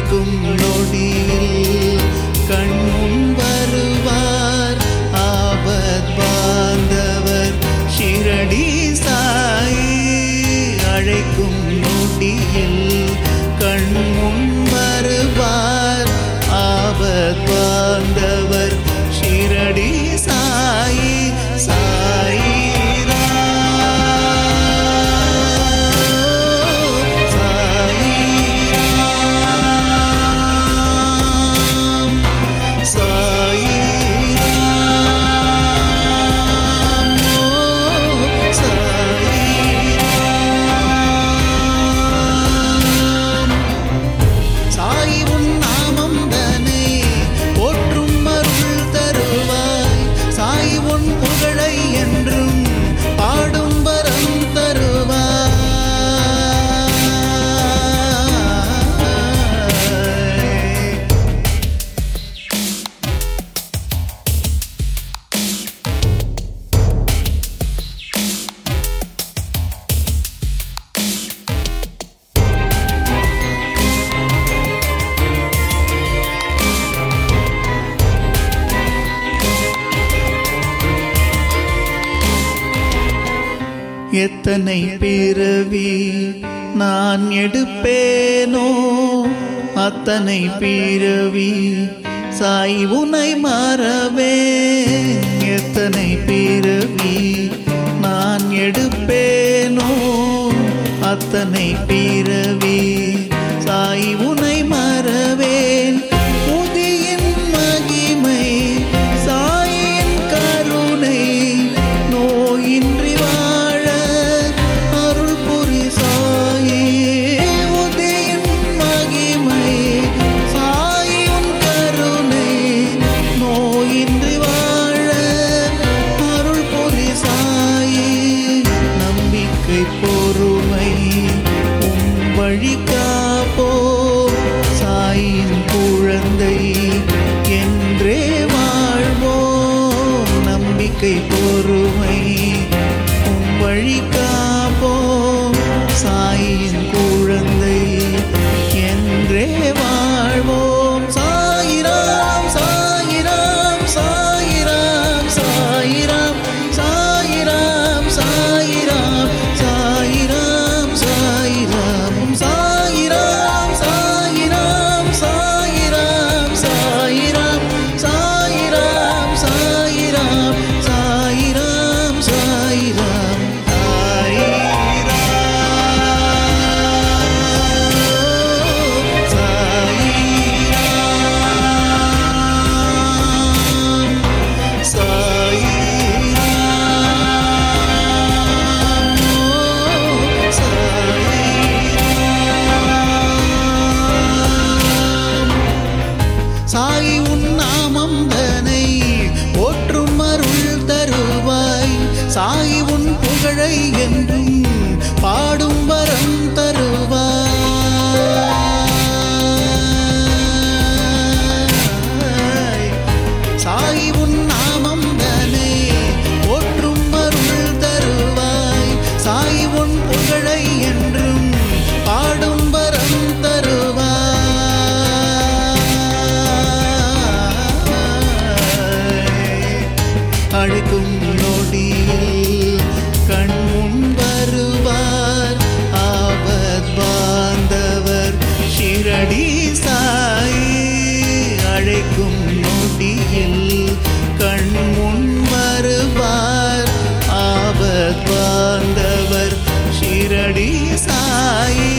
அழைக்கும் நொடியில் கண்முன் வருவார் ஆபத் பாந்தவர் ஷிரடி சாயி அழைக்கும் நொடியில் கண்முன் வருவார் ஆபத் பாந்தவர் ஷிரடி சாயி சாயி சாய் உன் நாமம் தனை போற்றும் அருள் தருவாய் சாய் உன் புகழை என்றும் பாடும் வரம் தருவாய் எத்தனை பிறவி நான் எடுப்பேனோ அத்தனை பிறவி சாய் உனை மறவே எத்தனை பிறவி நான் எடுப்பேனோ அத்தனை பிறவி சாய் உனை மறவேன் புதியின் மகிமை சாயின் கருணை நோயின்றி வாழ அருள் புரி சாயே உதயின் மகிமை சாயின் கருணை நோயின்றி வாழ அருள் புரி சாயே நம்பிக்கை பொறுமை உம் வழி காப்போ சாயின் குழந்தை என்றே வாழ்வோம் நம்பிக்கை பொறுமை உம் வழி காப்போம் சாயின் குழந்தை என்றே வாழ்வோம் சாயிராம் சாயிராம் சாயிராம் சாயிராம் சாயிராம் சாயிராம் சாயிராம் சாயிராம் சாயிராம் சாயிராம் சாயிராம் சாயிராம் சாயிராம் சாயிராம் சாயிராம் சாயிராம் சாய் உன் நாமம் தனை போற்றும் அருள் தருவாய் சாய் உன் புகழை என்றும் பாடும் வரம் தருவாய் சாய் உன் நாமம் தனை போற்றும் அருள் தருவாய் சாய் உன் புகழை என்றும் பாடும் வரம் தருவாய் அழைக்கும் நொடியில் கண்முன் வருவார் ஆபத் பாந்தவர் ஷிரடி சாய் அழைக்கும் நொடியில் கண்முன் வருவார் ஆபத் பாந்தவர் ஷிரடி சாய்